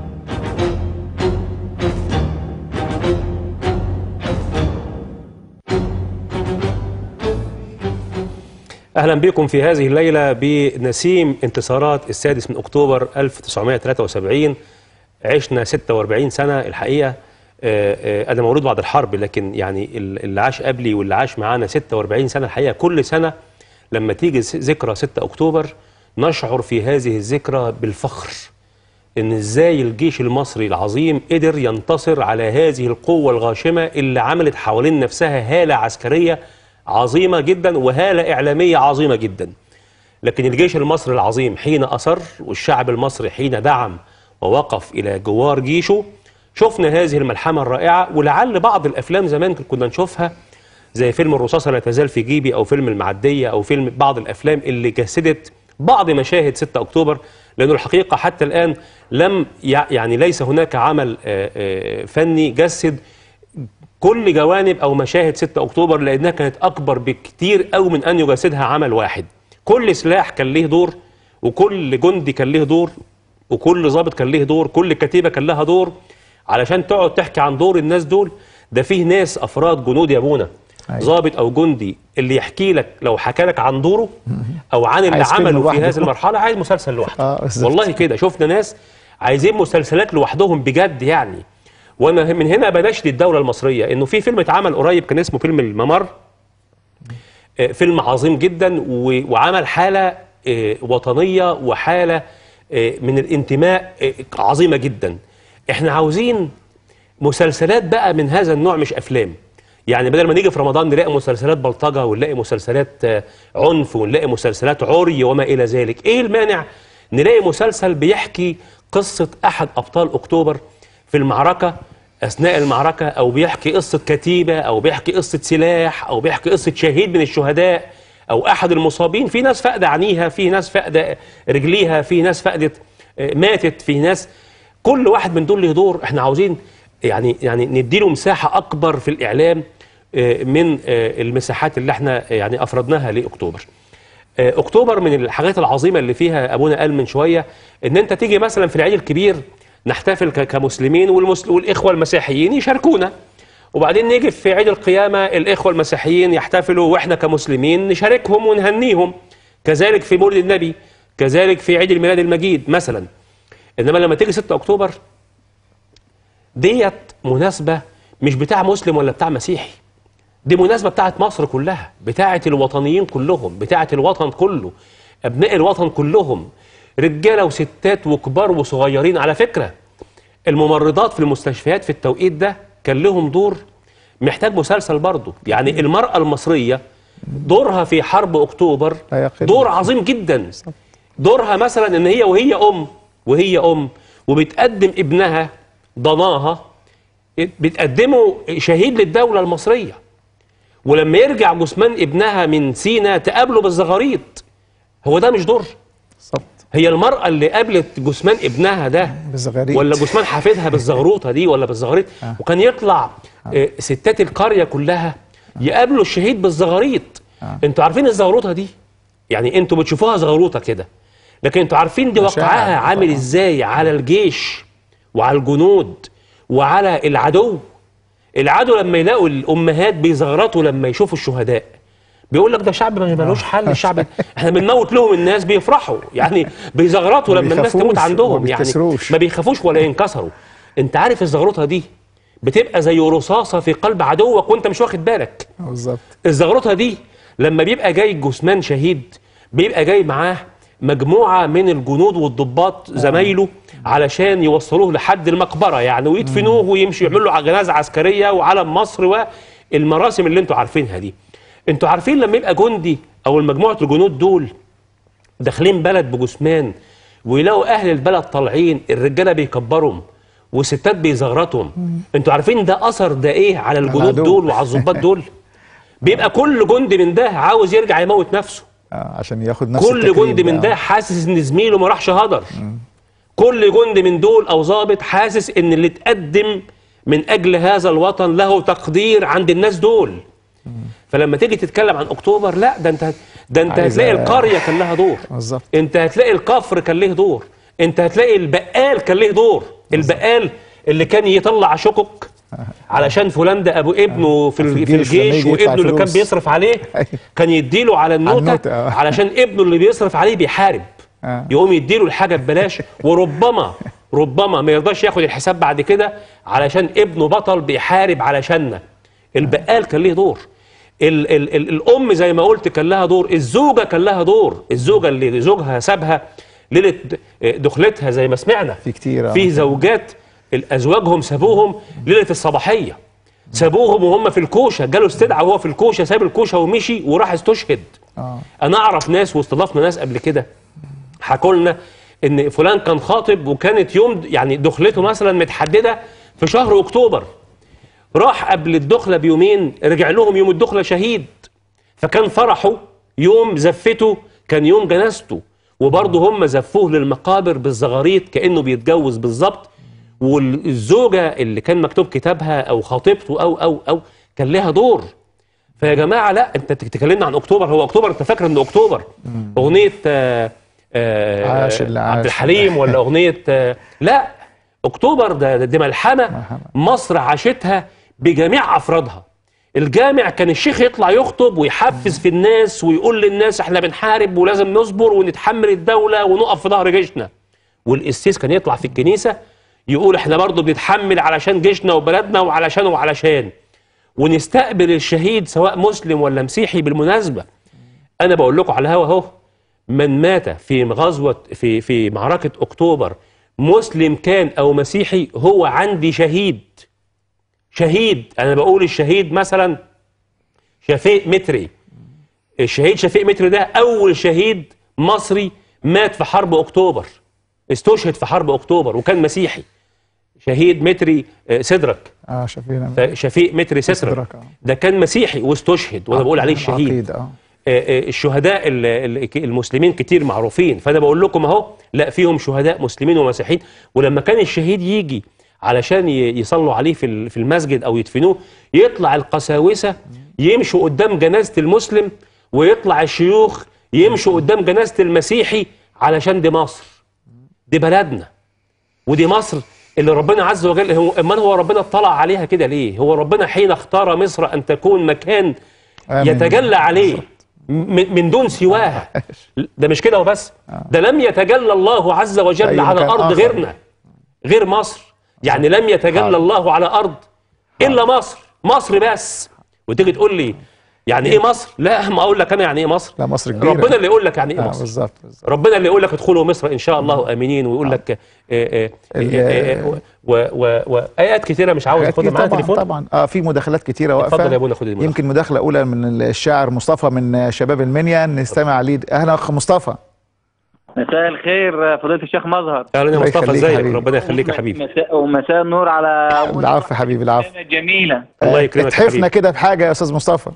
اهلا بكم في هذه الليله بنسيم انتصارات السادس من اكتوبر 1973 عشنا 46 سنه الحقيقه آه، آه، انا مولود بعد الحرب لكن يعني اللي عاش قبلي واللي عاش معانا 46 سنه الحقيقه كل سنه لما تيجي ذكرى 6 اكتوبر نشعر في هذه الذكرى بالفخر ان ازاي الجيش المصري العظيم قدر ينتصر على هذه القوه الغاشمه اللي عملت حوالين نفسها هاله عسكريه عظيمه جدا وهاله اعلاميه عظيمه جدا لكن الجيش المصري العظيم حين اصر والشعب المصري حين دعم ووقف الى جوار جيشه شفنا هذه الملحمه الرائعه ولعل بعض الافلام زمان كنا نشوفها زي فيلم الرصاصه لا تزال في جيبي او فيلم المعديه او فيلم بعض الافلام اللي جسدت بعض مشاهد 6 اكتوبر لانه الحقيقه حتى الان لم يع- يعني ليس هناك عمل آه، آه، فني جسد كل جوانب او مشاهد 6 اكتوبر لانها كانت اكبر بكتير قوي من ان يجسدها عمل واحد كل سلاح كان ليه دور وكل جندي كان ليه دور وكل ضابط كان ليه دور كل كتيبه كان لها دور علشان تقعد تحكي عن دور الناس دول ده فيه ناس افراد جنود يا ابونا أيوة. ضابط او جندي اللي يحكي لك لو حكى لك عن دوره او عن اللي عايز فيلم عمله في لوحده. هذه المرحله عايز مسلسل لوحده آه، بالظبط. والله كده شفنا ناس عايزين مسلسلات لوحدهم بجد يعني وانا من هنا بناشد الدوله المصريه انه في فيلم اتعمل قريب كان اسمه فيلم الممر آه، فيلم عظيم جدا و- وعمل حاله آه، وطنيه وحاله آه، من الانتماء آه، عظيمه جدا احنا عاوزين مسلسلات بقى من هذا النوع مش افلام يعني بدل ما نيجي في رمضان نلاقي مسلسلات بلطجه ونلاقي مسلسلات آه، عنف ونلاقي مسلسلات عري وما الى ذلك ايه المانع نلاقي مسلسل بيحكي قصه احد ابطال اكتوبر في المعركه اثناء المعركه او بيحكي قصه كتيبه او بيحكي قصه سلاح او بيحكي قصه شهيد من الشهداء او احد المصابين في ناس فاقده عينيها في ناس فاقده رجليها في ناس فقدت آه، ماتت في ناس كل واحد من دول له دور احنا عاوزين يعني يعني نديله مساحه اكبر في الاعلام آه، من آه، المساحات اللي احنا يعني افردناها لاكتوبر. آه، اكتوبر من الحاجات العظيمه اللي فيها ابونا قال من شويه ان انت تيجي مثلا في العيد الكبير نحتفل ك- كمسلمين والمسل والاخوه المسيحيين يشاركونا وبعدين نيجي في عيد القيامه الاخوه المسيحيين يحتفلوا واحنا كمسلمين نشاركهم ونهنيهم كذلك في مولد النبي كذلك في عيد الميلاد المجيد مثلا انما لما تيجي 6 اكتوبر ديت مناسبة مش بتاع مسلم ولا بتاع مسيحي دي مناسبة بتاعت مصر كلها بتاعت الوطنيين كلهم بتاعت الوطن كله أبناء الوطن كلهم رجالة وستات وكبار وصغيرين على فكرة الممرضات في المستشفيات في التوقيت ده كان لهم دور محتاج مسلسل برضه يعني المرأة المصرية دورها في حرب أكتوبر لا يقل. دور عظيم جدا دورها مثلا ان هي وهي ام وهي ام وبتقدم ابنها ضناها بتقدمه شهيد للدوله المصريه ولما يرجع جثمان ابنها من سينا تقابله بالزغاريط هو ده مش دور بالظبط هي المرأة اللي قابلت جثمان ابنها ده بالزغاريد. ولا جثمان حفيدها بالزغروطة دي ولا بالزغاريط وكان يطلع آه، ستات القرية كلها يقابلوا الشهيد بالزغاريط انتوا عارفين الزغروطة دي يعني انتوا بتشوفوها زغروطة كده لكن انتوا عارفين دي مشاعر وقعها عامل طبعاً. ازاي على الجيش وعلى الجنود وعلى العدو العدو لما يلاقوا الامهات بيزغرطوا لما يشوفوا الشهداء بيقول لك ده شعب ما ملوش حل الشعب احنا بنموت لهم الناس بيفرحوا يعني بيزغرطوا ما لما الناس بيخافوش تموت عندهم وما يعني بيتكسروش. ما بيخافوش ولا ينكسروا انت عارف الزغرطه دي بتبقى زي رصاصه في قلب عدوك وانت مش واخد بالك بالظبط الزغرطه دي لما بيبقى جاي جثمان شهيد بيبقى جاي معاه مجموعه من الجنود والضباط زمايله علشان يوصلوه لحد المقبره يعني ويدفنوه ويمشوا يعملوا له جنازه عسكريه وعلم مصر والمراسم اللي انتوا عارفينها دي انتوا عارفين لما يبقى جندي او المجموعه الجنود دول داخلين بلد بجثمان ويلاقوا اهل البلد طالعين الرجاله بيكبرهم والستات بيزغرطهم انتوا عارفين ده اثر ده ايه على الجنود العدو. دول وعلى الضباط دول بيبقى كل جندي من ده عاوز يرجع يموت نفسه آه عشان ياخد نفس كل التكريم جندي من آه. ده حاسس ان زميله ما راحش هدر كل جندي من دول او ضابط حاسس ان اللي اتقدم من اجل هذا الوطن له تقدير عند الناس دول فلما تيجي تتكلم عن اكتوبر لا ده انت ده انت عايز- هتلاقي القريه كان لها دور بالظبط انت هتلاقي الكفر كان ليه دور انت هتلاقي البقال كان ليه دور البقال اللي كان يطلع شقق علشان فلان ده ابو ابنه في, في ال- في الجيش لما الجيش يجي يدفع وابنه اللي كان فلوس. بيصرف عليه أيوة. كان يديله على النوتة, النوتة، آه. علشان ابنه اللي بيصرف عليه بيحارب آه. يقوم يديله الحاجة ببلاش وربما ربما ما يرضاش ياخد الحساب بعد كده علشان ابنه بطل بيحارب علشاننا البقال كان ليه دور ال ال ال الام زي ما قلت كان لها دور الزوجه كان لها دور الزوجه اللي زوجها سابها ليله دخلتها زي ما سمعنا في كتير، آه. في زوجات ازواجهم سابوهم ليله الصباحيه سابوهم وهم في الكوشه جاله استدعاء وهو في الكوشه ساب الكوشه ومشي وراح استشهد آه. انا اعرف ناس واستضفنا ناس قبل كده حكوا لنا ان فلان كان خاطب وكانت يوم يعني دخلته مثلا متحدده في شهر اكتوبر راح قبل الدخله بيومين رجع لهم يوم الدخله شهيد فكان فرحه يوم زفته كان يوم جنازته وبرضه هم زفوه للمقابر بالزغاريط كانه بيتجوز بالظبط والزوجه اللي كان مكتوب كتابها او خطيبته او او او كان لها دور فيا جماعه لا انت تكلمنا عن اكتوبر هو اكتوبر انت فاكر ان اكتوبر اغنيه آه آه عاش اللي عاش. عبد الحليم ولا اغنيه آه لا اكتوبر ده ده- دي ملحمه ملحمة. مصر عاشتها بجميع افرادها الجامع كان الشيخ يطلع يخطب ويحفز في الناس ويقول للناس احنا بنحارب ولازم نصبر ونتحمل الدوله ونقف في ظهر جيشنا والقسيس كان يطلع في الكنيسه يقول احنا برضه بنتحمل علشان جيشنا وبلدنا وعلشان وعلشان ونستقبل الشهيد سواء مسلم ولا مسيحي بالمناسبه انا بقول لكم على الهوا اهو من مات في غزوه في في معركه اكتوبر مسلم كان او مسيحي هو عندي شهيد شهيد انا بقول الشهيد مثلا شفيق متري الشهيد شفيق متري ده اول شهيد مصري مات في حرب اكتوبر استشهد في حرب اكتوبر وكان مسيحي شهيد متري آه، سدرك اه شايفين شفيق متري سدرك سدرك، آه. ده كان مسيحي واستشهد وانا بقول عليه الشهيد عقيد اه آه، آه، الشهداء ال- ال- المسلمين كتير معروفين فانا بقول لكم اهو لا فيهم شهداء مسلمين ومسيحيين ولما كان الشهيد يجي علشان ي- يصلوا عليه في ال- في المسجد او يدفنوه يطلع القساوسه يمشوا قدام جنازه المسلم ويطلع الشيوخ يمشوا قدام جنازه المسيحي علشان دي مصر دي بلدنا ودي مصر اللي ربنا عز وجل هو امال هو ربنا اطلع عليها كده ليه هو ربنا حين اختار مصر ان تكون مكان آمين. يتجلى عليه م- من دون سواها ده مش كده وبس ده لم يتجلى الله عز في وجل أي على مكان ارض آخر. غيرنا غير مصر يعني لم يتجلى حاضر. الله على ارض الا مصر مصر بس وتيجي تقول لي يعني ايه مصر لا ما اقول لك انا يعني ايه مصر لا مصر كبيرة ربنا اللي يقول لك يعني ايه اه مصر بالظبط بالظبط ربنا اللي يقول لك ادخلوا مصر ان شاء الله امنين ويقول لك آه، آه، آه، ال- آه، آه، و- و- وايات كثيره مش عاوز حاجات اخدها كتير معايا طبعا تليفون طبعا اه في مداخلات كتيره واقفه اتفضل يا ابونا خد المداخلة. يمكن مداخله اولى من الشاعر مصطفى من شباب المنيا نستمع ليه اهلا اخ مصطفى مساء الخير فضيلة الشيخ مظهر اهلا يا الله مصطفى يخليك ازيك حبيبي. ربنا يخليك يا حبيبي مساء ومساء النور على العفو حبيبي العفو جميلة الله آه، يكرمك يا اتحفنا حبيبي. كده بحاجه يا استاذ مصطفى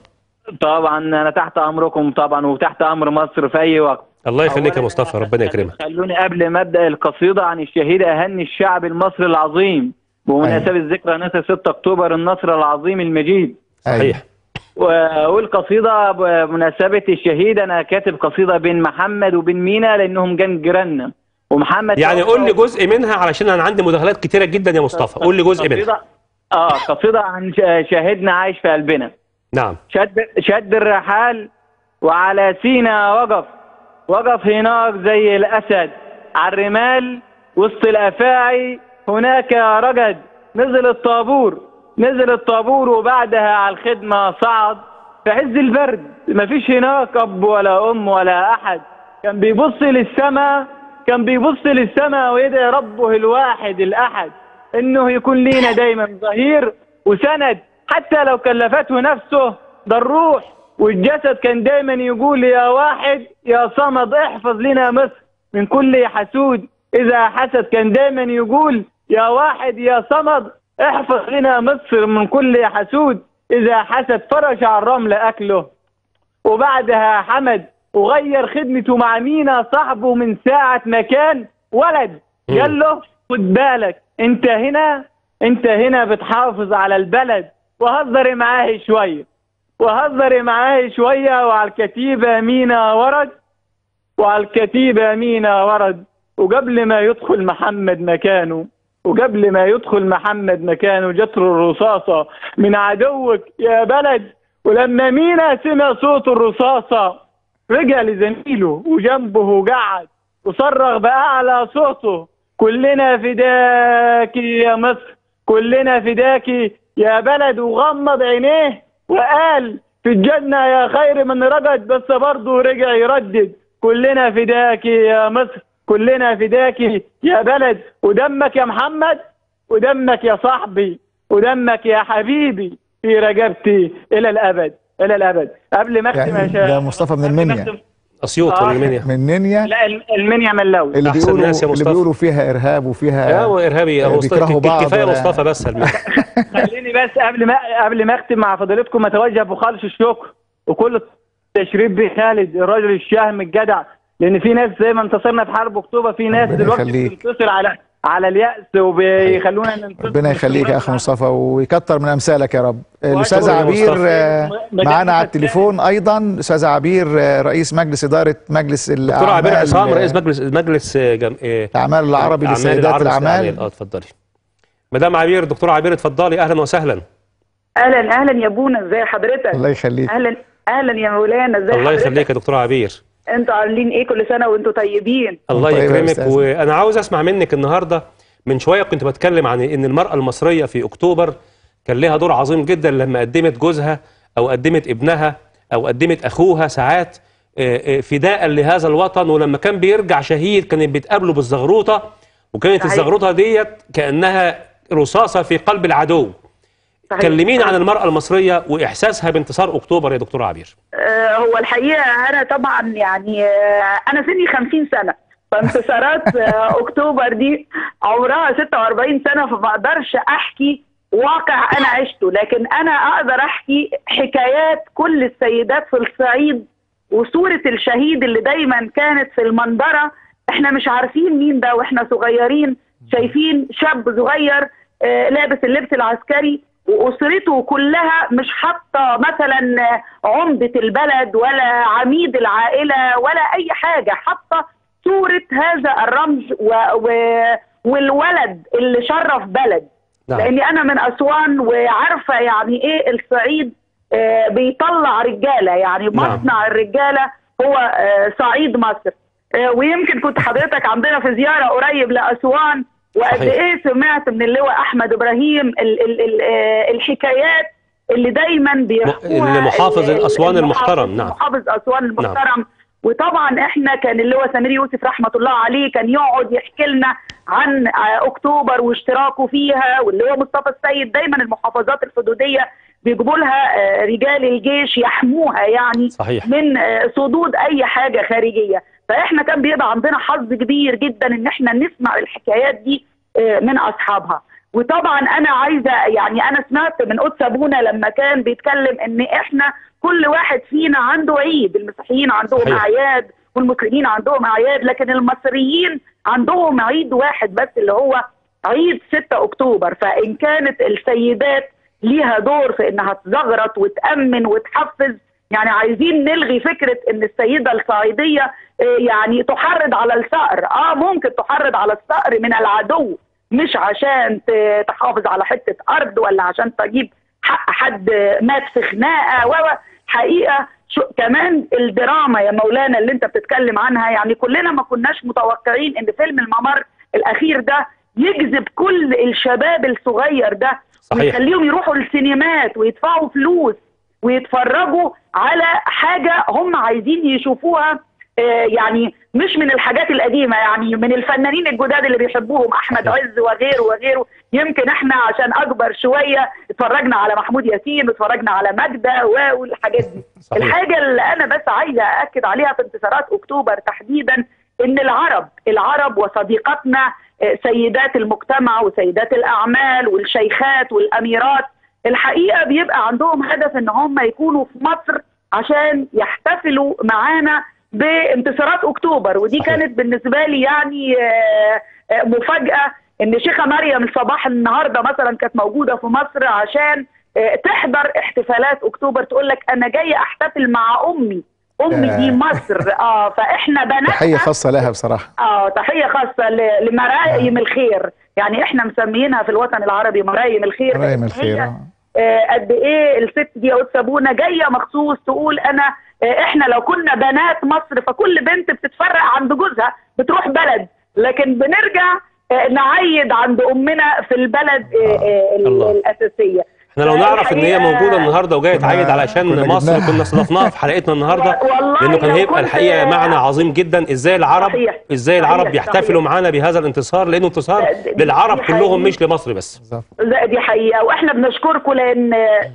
طبعا انا تحت امركم طبعا وتحت امر مصر في اي وقت الله يخليك يا أولاً مصطفى ربنا يكرمك خلوني قبل ما ابدا القصيده عن الشهيد اهني الشعب المصري العظيم بمناسبه ذكرى نسى 6 اكتوبر النصر العظيم المجيد صحيح و- والقصيده بمناسبه الشهيد انا كاتب قصيده بين محمد وبين مينا لانهم جن جيراننا ومحمد يعني قول لي جزء منها علشان انا عندي مداخلات كتيره جدا يا مصطفى قول لي جزء منها قصيدة اه قصيده عن ش- شاهدنا عايش في قلبنا نعم شد شد الرحال وعلى سينا وقف وقف هناك زي الأسد على الرمال وسط الأفاعي هناك رجد نزل الطابور نزل الطابور وبعدها على الخدمة صعد في عز البرد مفيش هناك أب ولا أم ولا أحد كان بيبص للسماء كان بيبص للسماء ويدعي ربه الواحد الأحد إنه يكون لينا دايما ظهير وسند حتى لو كلفته نفسه ده الروح والجسد كان دايما يقول يا واحد يا صمد احفظ لنا مصر من كل حسود إذا حسد كان دايما يقول يا واحد يا صمد احفظ لنا مصر من كل حسود إذا حسد فرش على الرمل أكله وبعدها حمد وغير خدمته مع مينا صاحبه من ساعة ما كان ولد قال له خد بالك انت هنا انت هنا بتحافظ على البلد وهزر معاه شوية وهزر معاه شوية وعلى الكتيبة مينا ورد وعلى الكتيبة مينا ورد وقبل ما يدخل محمد مكانه وقبل ما يدخل محمد مكانه جت له الرصاصة من عدوك يا بلد ولما مينا سمع صوت الرصاصة رجع لزميله وجنبه وقعد وصرخ بأعلى صوته كلنا فداكي يا مصر كلنا فداكي يا بلد وغمض عينيه وقال في الجنة يا خير من رجد بس برضه رجع يردد كلنا فداكي يا مصر كلنا فداكي يا بلد ودمك يا محمد ودمك يا صاحبي ودمك يا حبيبي في رقبتي إلى الأبد إلى الأبد قبل ما أختم يا يعني شباب ده مصطفى من قبل ما المنيا أختم- اسيوط آه. ولا المنيا من نينيا لا الم- المنيا ملاوي اللي أحسن بيقولوا ناس يا اللي مصطفى. بيقولوا فيها ارهاب وفيها يا هو ارهابي يا آه، مصطفى بيكرهوا بعض كفايه ولا- مصطفى بس هلمي. خليني بس قبل ما قبل ما اختم مع فضيلتكم اتوجه بخالص الشكر وكل التشريف بخالد الراجل الشهم الجدع لان في ناس زي ما انتصرنا في حرب اكتوبر في ناس ربنا دلوقتي يخليك. بتنتصر على على اليأس وبيخلونا ننتصر ربنا يخليك يا اخ مصطفى ويكتر من امثالك يا رب الاستاذ شكرا يا عبير مصطفى. آه، مجال معانا على الفتاة. التليفون ايضا استاذ عبير آه، رئيس مجلس اداره مجلس دكتور عبير الاعمال عصام رئيس مجلس مجلس آه، جم... آه، الاعمال العربي أعمال لسيدات العرب الاعمال اه اتفضلي مدام عبير دكتور عبير اتفضلي اهلا وسهلا اهلا اهلا يا بونا ازي حضرتك الله يخليك اهلا اهلا يا مولانا ازي الله حضرتك يخليك يا دكتور عبير انتوا عاملين ايه كل سنه وانتوا طيبين الله طيب يا يكرمك أستاذ. وانا عاوز اسمع منك النهارده من شويه كنت بتكلم عن ان المراه المصريه في اكتوبر كان لها دور عظيم جدا لما قدمت جوزها او قدمت ابنها او قدمت اخوها ساعات آه، آه، فداء لهذا الوطن ولما كان بيرجع شهيد كانت بتقابله بالزغروطه وكانت صحيح. الزغروطه ديت كانها رصاصه في قلب العدو صحيح. كلمينا عن المراه المصريه واحساسها بانتصار اكتوبر يا دكتور عبير آه هو الحقيقه انا طبعا يعني آه انا سني 50 سنه فانتصارات آه اكتوبر دي عمرها 46 سنه فما اقدرش احكي واقع انا عشته لكن انا اقدر احكي حكايات كل السيدات في الصعيد وصوره الشهيد اللي دايما كانت في المنظره احنا مش عارفين مين ده واحنا صغيرين شايفين شاب صغير آه، لابس اللبس العسكري واسرته كلها مش حاطه مثلا عمده البلد ولا عميد العائله ولا اي حاجه حاطه صوره هذا الرمز و... و... والولد اللي شرف بلد نعم. لاني انا من اسوان وعارفه يعني ايه الصعيد آه، بيطلع رجاله يعني نعم. مصنع الرجاله هو آه، صعيد مصر آه، ويمكن كنت حضرتك عندنا في زياره قريب لاسوان وقد صحيح. ايه سمعت من اللواء احمد ابراهيم ال ال ال آه، الحكايات اللي دايما بيحكوها اللي محافظ ال- ال- أسوان المحافظ- المحترم، نعم. محافظ اسوان المحترم وطبعا احنا كان اللواء سمير يوسف رحمه الله عليه كان يقعد يحكي لنا عن آه، اكتوبر واشتراكه فيها واللواء مصطفى السيد دايما المحافظات الحدوديه بيجيبوا لها آه، رجال الجيش يحموها يعني صحيح. من آه، صدود اي حاجه خارجيه فاحنا كان بيبقى عندنا حظ كبير جدا ان احنا نسمع الحكايات دي آه، من اصحابها وطبعا انا عايزه يعني انا سمعت من قدس ابونا لما كان بيتكلم ان احنا كل واحد فينا عنده عيد المسيحيين عندهم صحيح. اعياد والمسلمين عندهم اعياد لكن المصريين عندهم عيد واحد بس اللي هو عيد 6 اكتوبر فان كانت السيدات ليها دور في انها تزغرط وتامن وتحفز يعني عايزين نلغي فكره ان السيده الصعيديه آه، يعني تحرض على الثأر اه ممكن تحرض على الثأر من العدو مش عشان ت- تحافظ على حته ارض ولا عشان تجيب حق حد مات في خناقه و و- حقيقه شو كمان الدراما يا مولانا اللي انت بتتكلم عنها يعني كلنا ما كناش متوقعين ان فيلم الممر الاخير ده يجذب كل الشباب الصغير ده صحيح. ويخليهم يروحوا السينمات ويدفعوا فلوس ويتفرجوا على حاجه هم عايزين يشوفوها آه، يعني مش من الحاجات القديمه يعني من الفنانين الجداد اللي بيحبوهم احمد عز وغيره وغيره يمكن احنا عشان اكبر شويه اتفرجنا على محمود ياسين واتفرجنا على ماجده و- والحاجات دي صحيح. الحاجه اللي انا بس عايزه ااكد عليها في انتصارات اكتوبر تحديدا ان العرب العرب وصديقاتنا آه، سيدات المجتمع وسيدات الاعمال والشيخات والاميرات الحقيقه بيبقى عندهم هدف ان هم يكونوا في مصر عشان يحتفلوا معانا بانتصارات اكتوبر ودي صحيح. كانت بالنسبه لي يعني آه، آه، مفاجاه ان شيخه مريم صباح النهارده مثلا كانت موجوده في مصر عشان آه، تحضر احتفالات اكتوبر تقول لك انا جايه احتفل مع امي امي دي آه. مصر اه فاحنا بناتنا تحيه خاصه لها بصراحه اه تحيه خاصه ل- لمرايم الخير يعني احنا مسميينها في الوطن العربي مرايم الخير مرايم هي الخير آه. آه، قد ايه الست دي يا أستاذ سابونا جايه مخصوص تقول انا آه، احنا لو كنا بنات مصر فكل بنت بتتفرق عند جوزها بتروح بلد لكن بنرجع آه، نعيد عند امنا في البلد آه، آه، ال- الله. الاساسيه احنا لو نعرف ان هي الحقيقة- موجوده النهارده وجايه تعيد كنا- علشان كنا مصر جبناها. كنا استضفناها في حلقتنا النهارده والله لانه كان لو هيبقى كنت- الحقيقه معنى عظيم جدا ازاي العرب صحيح. ازاي صحيح، العرب يحتفلوا صحيح. معانا بهذا الانتصار لانه انتصار دي- دي للعرب حقيقة. كلهم مش لمصر بس بالظبط لا، دي حقيقه واحنا بنشكركم لان آه،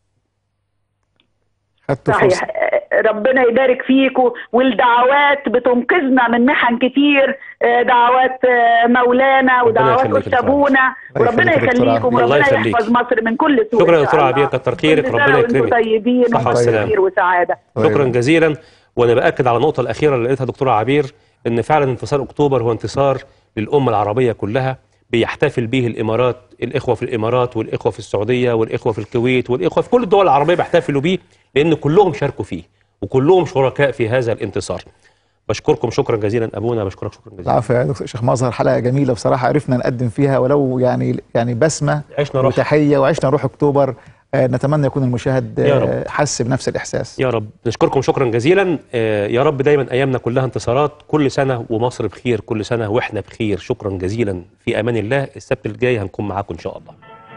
خدتوا فرصه صحيح آه، ربنا يبارك فيكم والدعوات بتنقذنا من محن كتير آه، دعوات آه، مولانا ودعوات يخليك يا دكتور أستاذنا الله وربنا يخليك يا دكتور يخليكم عبير. الله وربنا يخليك. يحفظ مصر من كل سوء شكرا يا إن دكتور شاء عبير، الله. كتر خيرك، كل ربنا سنة وأنتم يكرمك. طيبين صحة وخير والسلامة. وسعادة شكرا جزيلا وانا باكد على النقطه الاخيره اللي قالتها دكتوره عبير ان فعلا انتصار اكتوبر هو انتصار للامه العربيه كلها بيحتفل به الامارات الاخوه في الامارات والاخوه في السعوديه والاخوه في الكويت والاخوه في كل الدول العربيه بيحتفلوا بيه لان كلهم شاركوا فيه وكلهم شركاء في هذا الانتصار بشكركم شكرا جزيلا ابونا بشكرك شكرا جزيلا العفو يا دكتور شيخ مظهر حلقه جميله بصراحه عرفنا نقدم فيها ولو يعني يعني بسمه عشنا روح وتحيه وعشنا روح اكتوبر آه، نتمنى يكون المشاهد يا آه، رب. حس بنفس الاحساس يا رب نشكركم شكرا جزيلا آه، يا رب دايما ايامنا كلها انتصارات كل سنه ومصر بخير كل سنه واحنا بخير شكرا جزيلا في امان الله السبت الجاي هنكون معاكم ان شاء الله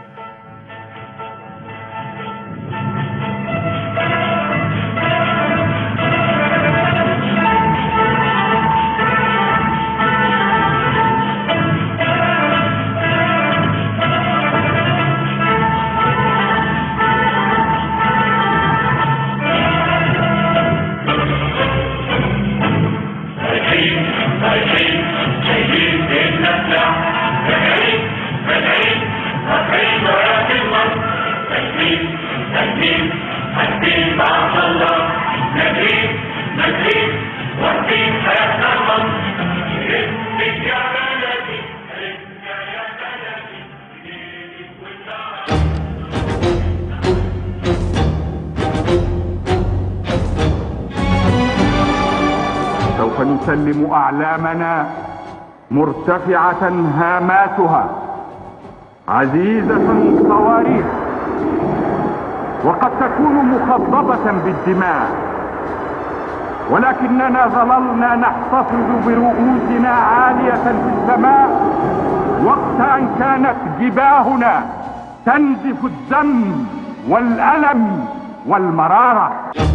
سوف نسلم أعلامنا مرتفعة هاماتها عزيزة الصواريخ وقد تكون مخضبة بالدماء ولكننا ظللنا نحتفظ برؤوسنا عالية في السماء وقت أن كانت جباهنا تنزف الدم والألم والمرارة